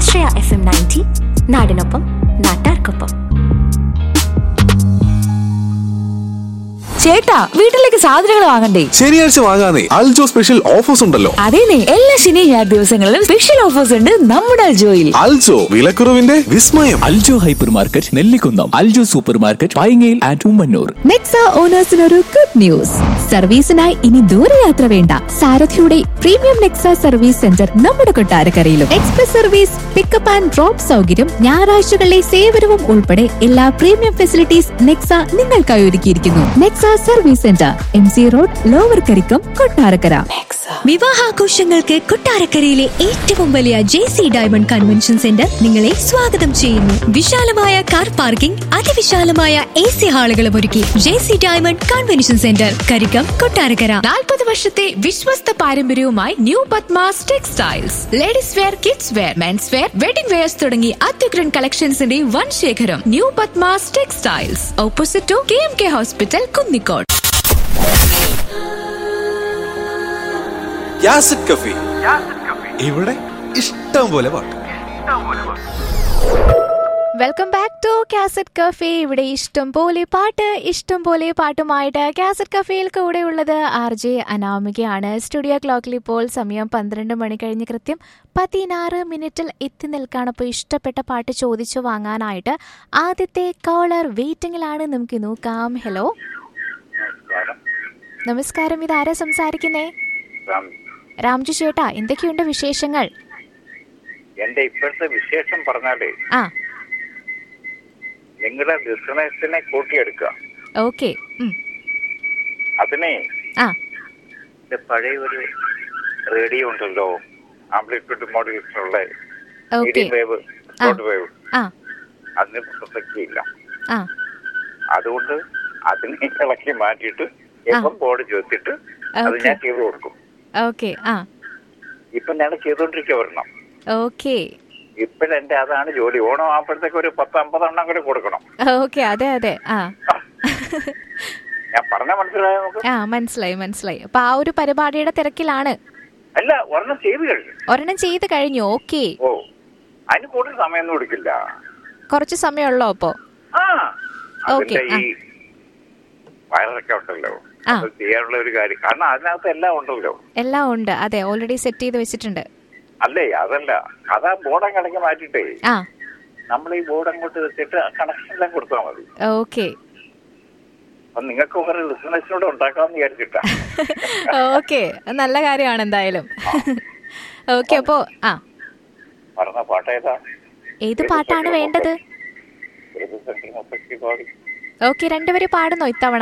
ആശ്രയ F M ninety നാടിനൊപ്പം നാട്ടാർക്കൊപ്പം ചേട്ടാ വീട്ടിലേക്ക് സാധനങ്ങൾ വാങ്ങണ്ടേ ശനിയാഴ്ച വാങ്ങാനേ അൽജോ സ്പെഷ്യൽ ഓഫേഴ്സ് ഉണ്ടല്ലോ അതേനെ എല്ലാ ശനി ഞായർ ദിവസങ്ങളിലും സ്പെഷ്യൽ ഓഫേഴ്സ് ഉണ്ട് നമ്മുടെ അൽജോയിൽ അൽജോ വിലക്കുറവിന്റെ വിസ്മയം Aljo hyper market Nellikunnam Aljo super market പൈങ്ങയിൽ ആൻഡ് ഉമ്മന്നൂർ നെക്സ ഓണേഴ്സിനൊരു ഗുഡ് ന്യൂസ് സർവീസിനായി ഇനി ദൂരയാത്ര വേണ്ട സാരഥിയുടെ പ്രീമിയം നെക്സ സർവീസ് സെന്റർ നമ്മുടെ കൊട്ടാരക്കരയിലും express service pickup and drop സൗകര്യം ഞായറാഴ്ചകളിലെ സേവനവും ഉൾപ്പെടെ എല്ലാ പ്രീമിയം ഫെസിലിറ്റീസ് നെക്സ നിങ്ങൾക്കായി ഒരുക്കിയിരിക്കുന്നു Nexa service centre M C road lower Karickom Kottarakkara വിവാഹാഘോഷങ്ങൾക്ക് കൊട്ടാരക്കരയിലെ ഏറ്റവും വലിയ J C diamond convention centre നിങ്ങളെ സ്വാഗതം ചെയ്യുന്നു വിശാലമായ കാർ പാർക്കിംഗ് അതിവിശാലമായ എ സി ഹാളുകളും ഒരുക്കി J C diamond convention centre Karickom Kottarakkara നാൽപ്പത് വർഷത്തെ വിശ്വസ്ത പാരമ്പര്യവുമായി new Padmas textiles ladies wear kids wear men's wear wedding wears തുടങ്ങി അത്യുഗ്രൻ കളക്ഷൻസിന്റെ വൻ ശേഖരം new Padmas textiles opposite to K M K hospital Kunnicode യാസിഡ് കഫി ഇവിടെ ഇഷ്ടം പോലെ പാട്ട് welcome back to cassette cafe ഇവിടെ ഇഷ്ടം പോലെ പാട്ട് ഇഷ്ടം പോലെ പാട്ടുമായിട്ട് കാസറ്റ് കഫേയിൽ കൂടെ ഉള്ളത് ആർ ജെ അനാമികയാണ് സ്റ്റുഡിയോ ക്ലോക്കിൽ ഇപ്പോൾ സമയം പന്ത്രണ്ട് മണി കഴിഞ്ഞ് കൃത്യം പതിനാറ് മിനിറ്റിൽ എത്തി നിൽക്കാണ് അപ്പോൾ ഇഷ്ടപ്പെട്ട പാട്ട് ചോദിച്ചു വാങ്ങാനായിട്ട് ആദ്യത്തെ കോളർ വെയിറ്റിംഗിലാണ് നമുക്ക് നോക്കാം ഹലോ നമസ്കാരം ഇതാരാ സംസാരിക്കുന്നേ രാംജു ചേട്ടാ എന്തൊക്കെയുണ്ട് വിശേഷങ്ങൾ എന്റെ ഇപ്പോഴത്തെ വിശേഷം പറഞ്ഞാല് ആ നിങ്ങളുടെ ബിസിനസിനെ കൂട്ടിയെടുക്കുക ഓക്കെ അതിനെ ആ ഇത് പഴയ ഒരു റേഡിയോ ഉണ്ടല്ലോ ആംപ്ലിറ്റ്യൂഡ് മോഡുലേഷനുള്ള okay medium wave short wave ആ അതിന് പ്രസക്തിയില്ല ആ അതുകൊണ്ട് അതിനെ ഇളക്കി മാറ്റിയിട്ട് എപ്പം ബോർഡ് ചേർത്തിട്ട് അത് Okay. ഞാൻ ചെയ്തു കൊടുക്കും ഓക്കെ ആ ഇപ്പൊ ഞാൻ ചെയ്തോണ്ടിരിക്കുക വരണം ഓക്കെ ഇപ്പോഴെന്റെ അതാണ് ജോലി ഓണം ആകുമ്പോഴത്തേക്ക് ഒരു പത്ത് അമ്പതെണ്ണം കൂടെ കൊടുക്കണം ഓക്കെ അതെ അതെ ആ ഞാൻ പറഞ്ഞ മനസ്സിലായോ നമുക്ക് ആ മനസ്സിലായി മനസ്സിലായി അപ്പൊ ആ ഒരു പരിപാടിയുടെ തിരക്കിലാണ് അല്ല ഒരെണ്ണം ചെയ്തു കഴിഞ്ഞു ഒരെണ്ണം ചെയ്ത് കഴിഞ്ഞു ഓക്കെ ഓ അതിന് കൂടുതൽ സമയമൊന്നും എടുക്കില്ല കുറച്ച് സമയമുള്ളോ അപ്പോ ആ Okay, അതിന്റെ ഈ വയറൊക്കെ ഉണ്ടല്ലോ ആ. അത് ചെയ്യാനുള്ള ഒരു കാര്യം കാരണം അതിനകത്ത് എല്ലാം ഉണ്ടല്ലോ എല്ലാം ഉണ്ട് അതെ ഓൾറെഡി സെറ്റ് ചെയ്ത് വെച്ചിട്ടുണ്ട് അല്ലേ അതല്ല അതാ ബോർഡ് അങ്ങടങ്ങ് മാറ്റിട്ടേ ആ നമ്മൾ ഈ ബോർഡ് അങ്ങോട്ട് വെച്ചിട്ട് കണക്ഷൻ എല്ലാം കൊടുത്താൽ മതി ഓക്കെ അപ്പൊ നിങ്ങൾക്ക് കുറെ ബിസിനസ്സിനോട് ഉണ്ടാക്കാമെന്ന് വിചാരിച്ചിട്ടാ ഓക്കെ നല്ല കാര്യമാണ് എന്തായാലും ഓക്കെ അപ്പോ ആ പറഞ്ഞ പാട്ടേതാ ഏത് പാട്ടാണ് വേണ്ടത് പ്രതിസന്ധി മുപ്പത്തി പാടി ഓക്കെ രണ്ടുപേരും പാടുന്നോ ഇത്തവണ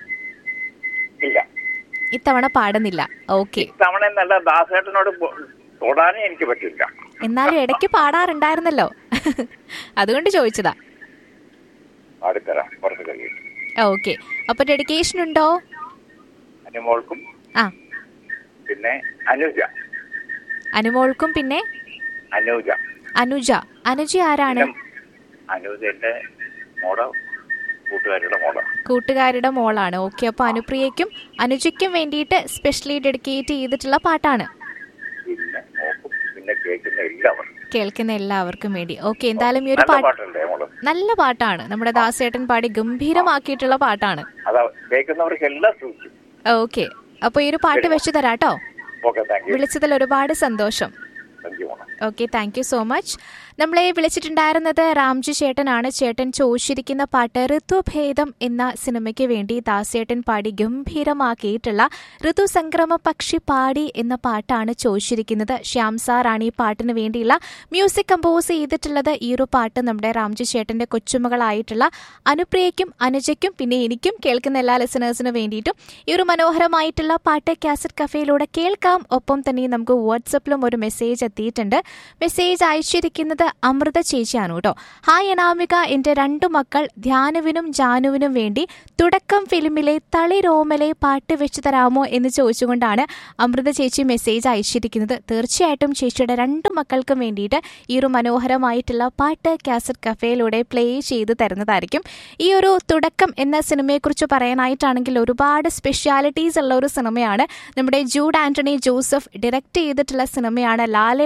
ഇല്ല ഇത്തവണ പാടുന്നില്ല ഓക്കെ തവണ എന്നല്ല ദാസേട്ടനോട് ബോ- തൊടാനേ എനിക്ക് പറ്റില്ല എന്നാലും ഇടയ്ക്ക് പാടാറുണ്ടായിരുന്നല്ലോ അതുകൊണ്ട് ചോദിച്ചതാ പാടിത്തരാം കുറച്ച് കഴിയും ഓക്കെ അപ്പൊ ഡെഡിക്കേഷൻ ഉണ്ടോ അനുമോൾക്കും ആ പിന്നെ അനുജ അനുമോൾക്കും പിന്നെ അനുജ അനുജ അനുജ ആരാണ് പിന്നെ അനുജന്റെ മോള കൂട്ടുകാരുടെ മോള കൂട്ടുകാരുടെ മോളാണ് ഓക്കെ അപ്പൊ അനുപ്രിയയ്ക്കും അനുജയ്ക്കും വേണ്ടിയിട്ട് സ്പെഷ്യലി ഡെഡിക്കേറ്റ് ചെയ്തിട്ടുള്ള പാട്ടാണ് പിന്നെ മോക്കും പിന്നെ കേൾക്കുന്ന എല്ലാവർക്കും കേൾക്കുന്ന എല്ലാവർക്കും വേണ്ടി ഓക്കെ എന്തായാലും ഈ ഒരു നല്ല പാട്ട് പാട്ടല്ലേ മോള് നല്ല പാട്ടാണ് നമ്മുടെ ദാസേട്ടൻ പാടി ഗംഭീരമാക്കിയിട്ടുള്ള പാട്ടാണ് അതാ കേൾക്കുന്നവർക്ക് എല്ലാം സൂക്ഷിക്കും ഓക്കെ അപ്പൊ ഈ ഒരു പാട്ട് വെച്ചു തരാട്ടോ ഓക്കെ താങ്ക് യു വിളിച്ചതിൽ ഒരുപാട് സന്തോഷം താങ്ക് യു മോളെ okay thank you so much നമ്മളെ വിളിച്ചിട്ടുണ്ടായിരുന്നത് രാംജി ചേട്ടനാണ് ചേട്ടൻ ചോദിച്ചിരിക്കുന്ന പാട്ട് ഋതുഭേദം എന്ന സിനിമയ്ക്ക് വേണ്ടി ദാസേട്ടൻ പാടി ഗംഭീരമാക്കിയിട്ടുള്ള ഋതുസംക്രമ പക്ഷി പാടി എന്ന പാട്ടാണ് ചോദിച്ചിരിക്കുന്നത് ശ്യാം സാറാണ് ഈ പാട്ടിന് വേണ്ടിയുള്ള മ്യൂസിക് കമ്പോസ് ചെയ്തിട്ടുള്ളത് ഈ ഒരു പാട്ട് നമ്മുടെ രാംജി ചേട്ടന്റെ കൊച്ചുമകളായിട്ടുള്ള അനുപ്രിയയ്ക്കും അനുജയ്ക്കും പിന്നെ എനിക്കും കേൾക്കുന്ന എല്ലാ ലിസണേഴ്സിനും വേണ്ടിയിട്ടും ഈ ഒരു മനോഹരമായിട്ടുള്ള പാട്ട് കാസറ്റ് കഫേയിലൂടെ കേൾക്കാം ഒപ്പം തന്നെ നമുക്ക് വാട്സപ്പിലും ഒരു മെസ്സേജ് എത്തിയിട്ടുണ്ട് മെസ്സേജ് അയച്ചിരിക്കുന്നത് അമൃത ചേച്ചിയാണ് കേട്ടോ ഹായ് അനാമിക എൻ്റെ രണ്ടു മക്കൾ ധ്യാനുവിനും ജാനുവിനും വേണ്ടി തുടക്കം ഫിലിമിലെ തളിരോമലെ പാട്ട് വെച്ച് തരാമോ എന്ന് ചോദിച്ചുകൊണ്ടാണ് അമൃത ചേച്ചി മെസ്സേജ് അയച്ചിരിക്കുന്നത് തീർച്ചയായിട്ടും ചേച്ചിയുടെ രണ്ടു മക്കൾക്കും വേണ്ടിയിട്ട് ഈ ഒരു മനോഹരമായിട്ടുള്ള പാട്ട് കാസറ്റ് കഫേയിലൂടെ പ്ലേ ചെയ്ത് തരുന്നതായിരിക്കും ഈ ഒരു തുടക്കം എന്ന സിനിമയെക്കുറിച്ച് പറയാനായിട്ടാണെങ്കിൽ ഒരുപാട് സ്പെഷ്യാലിറ്റീസ് ഉള്ള ഒരു സിനിമയാണ് നമ്മുടെ ജൂഡ് ആന്റണി ജോസഫ് ഡയറക്റ്റ് ചെയ്തിട്ടുള്ള സിനിമയാണ് ലാലേട്ടൻ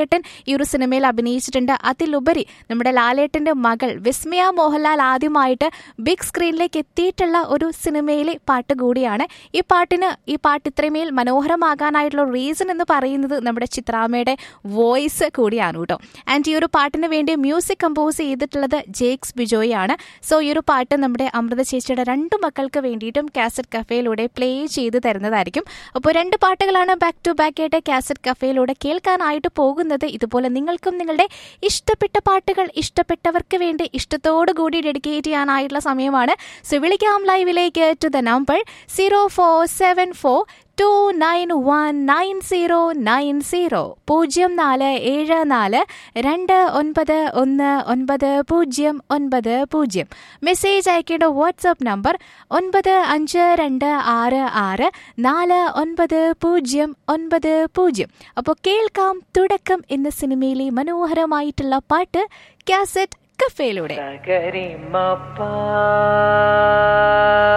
ഈ ഒരു സിനിമയിൽ അഭിനയിച്ചിട്ടുണ്ട് അതിലുപരി നമ്മുടെ ലാലേട്ടന്റെ മകൾ വിസ്മയ മോഹൻലാൽ ആദ്യമായിട്ട് ബിഗ് സ്ക്രീനിലേക്ക് എത്തിയിട്ടുള്ള ഒരു സിനിമയിലെ പാട്ട് കൂടിയാണ് ഈ പാട്ടിന് ഈ പാട്ട് ഇത്രമേൽ മനോഹരമാകാനായിട്ടുള്ള റീസൺ എന്ന് പറയുന്നത് നമ്മുടെ ചിത്രാമ്മയുടെ വോയിസ് കൂടിയാണ് കേട്ടോ ആൻഡ് ഈ ഒരു പാട്ടിന് വേണ്ടി മ്യൂസിക് കമ്പോസ് ചെയ്തിട്ടുള്ളത് ജേക്സ് ബിജോയ് ആണ് സോ ഈ ഒരു പാട്ട് നമ്മുടെ അമൃത ചേച്ചിയുടെ രണ്ട് മക്കൾക്ക് വേണ്ടിയിട്ടും കാസറ്റ് കഫേയിലൂടെ പ്ലേ ചെയ്ത് തരുന്നതായിരിക്കും അപ്പോൾ രണ്ട് പാട്ടുകളാണ് ബാക്ക് ടു ബാക്ക് ആയിട്ട് കാസറ്റ് കഫേയിലൂടെ കേൾക്കാനായിട്ട് പോകുന്നത് ഇതുപോലെ നിങ്ങൾക്കും നിങ്ങളുടെ ഇഷ്ടപ്പെട്ട പാട്ടുകൾ ഇഷ്ടപ്പെട്ടവർക്ക് വേണ്ടി ഇഷ്ടത്തോടു കൂടി ഡെഡിക്കേറ്റ് ചെയ്യാനായിട്ടുള്ള സമയമാണ് സോ വിളിക്കാം ലൈവിലേക്ക് to the number zero four seven four two nine one nine zero nine zero പൂജ്യം നാല് ഏഴ് നാല് രണ്ട് ഒൻപത് ഒന്ന് ഒൻപത് പൂജ്യം ഒൻപത് പൂജ്യം മെസ്സേജ് അയക്കേണ്ട വാട്സപ്പ് നമ്പർ ഒൻപത് അഞ്ച് രണ്ട് ആറ് ആറ് നാല് ഒൻപത് പൂജ്യം ഒൻപത് പൂജ്യം അപ്പോൾ കേൾക്കാം തുടക്കം എന്ന സിനിമയിലെ മനോഹരമായിട്ടുള്ള പാട്ട് കാസറ്റ് കഫേയിലൂടെ സഗരിമപ്പ